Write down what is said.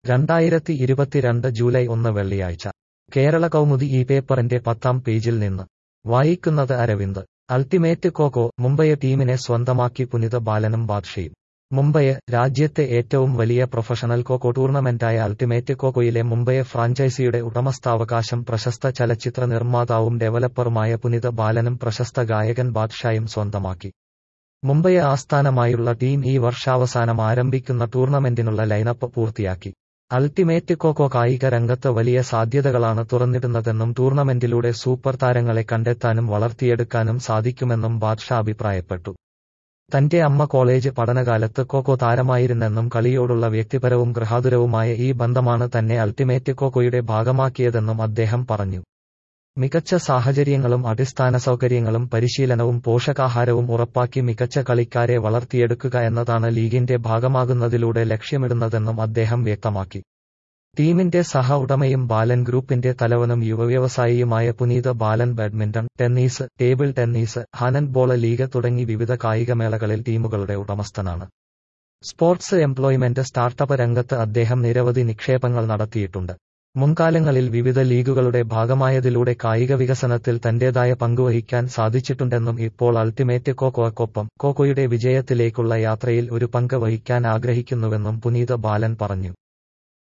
രണ്ടായിരത്തി ഇരുപത്തിരണ്ട് ജൂലൈ ഒന്ന് വെള്ളിയാഴ്ച കേരള കൗമുദി ഈ പേപ്പറിന്റെ പത്താം പേജിൽ നിന്ന് വായിക്കുന്നത് അരവിന്ദ് അൾട്ടിമേറ്റ് കോക്കോ മുംബൈ ടീമിനെ സ്വന്തമാക്കി പുനിത ബാലനും ബാദ്ഷയും മുംബൈ രാജ്യത്തെ ഏറ്റവും വലിയ പ്രൊഫഷണൽ കോക്കോ ടൂർണമെന്റായ അൾട്ടിമേറ്റ് കോക്കോയിലെ മുംബൈ ഫ്രാഞ്ചൈസിയുടെ ഉടമസ്ഥാവകാശം പ്രശസ്ത ചലച്ചിത്ര നിർമ്മാതാവും ഡെവലപ്പറുമായ പുനിത ബാലനും പ്രശസ്ത ഗായകൻ ബാദ്ഷായും സ്വന്തമാക്കി മുംബൈ ആസ്ഥാനമായുള്ള ടീം ഈ വർഷാവസാനം ആരംഭിക്കുന്ന ടൂർണമെന്റിനുള്ള ലൈനപ്പ് പൂർത്തിയാക്കി അൾട്ടിമേറ്റ് കോക്കോ കായിക രംഗത്ത് വലിയ സാധ്യതകളാണ് തുറന്നിടുന്നതെന്നും ടൂർണമെന്റിലൂടെ സൂപ്പർ താരങ്ങളെ കണ്ടെത്താനും വളർത്തിയെടുക്കാനും സാധിക്കുമെന്നും ബാദ്ഷാ അഭിപ്രായപ്പെട്ടു തന്റെ അമ്മ കോളേജ് പഠനകാലത്ത് കോക്കോ താരമായിരുന്നെന്നും കളിയോടുള്ള വ്യക്തിപരവും ഗൃഹാതുരവുമായ ഈ ബന്ധമാണ് തന്നെ അൾട്ടിമേറ്റ് കോക്കോയുടെ ഭാഗമാക്കിയതെന്നും അദ്ദേഹം പറഞ്ഞു മികച്ച സാഹചര്യങ്ങളും അടിസ്ഥാന സൗകര്യങ്ങളും പരിശീലനവും പോഷകാഹാരവും ഉറപ്പാക്കി മികച്ച കളിക്കാരെ വളർത്തിയെടുക്കുക എന്നതാണ് ലീഗിന്റെ ഭാഗമാകുന്നതിലൂടെ ലക്ഷ്യമിടുന്നതെന്നും അദ്ദേഹം വ്യക്തമാക്കി ടീമിന്റെ സഹ ഉടമയും ബാലൻ ഗ്രൂപ്പിന്റെ തലവനും യുവവ്യവസായിയുമായ Puneeth Balan badminton tennis table tennis ഹാനൻബോള ലീഗ് തുടങ്ങി വിവിധ കായികമേളകളിൽ ടീമുകളുടെ ഉടമസ്ഥനാണ് സ്പോർട്സ് എംപ്ലോയ്മെന്റ് സ്റ്റാർട്ടപ്പ് രംഗത്ത് അദ്ദേഹം നിരവധി നിക്ഷേപങ്ങൾ നടത്തിയിട്ടുണ്ട് മുൻകാലങ്ങളിൽ വിവിധ ലീഗുകളുടെ ഭാഗമായതിലൂടെ കായിക വികസനത്തിൽ തന്റേതായ പങ്കുവഹിക്കാൻ സാധിച്ചിട്ടുണ്ടെന്നും ഇപ്പോൾ അൾട്ടിമേറ്റ് കോക്കോയ്ക്കൊപ്പം കോക്കോയുടെ വിജയത്തിലേക്കുള്ള യാത്രയിൽ ഒരു പങ്ക് വഹിക്കാൻ ആഗ്രഹിക്കുന്നുവെന്നും പുനീത ബാലൻ പറഞ്ഞു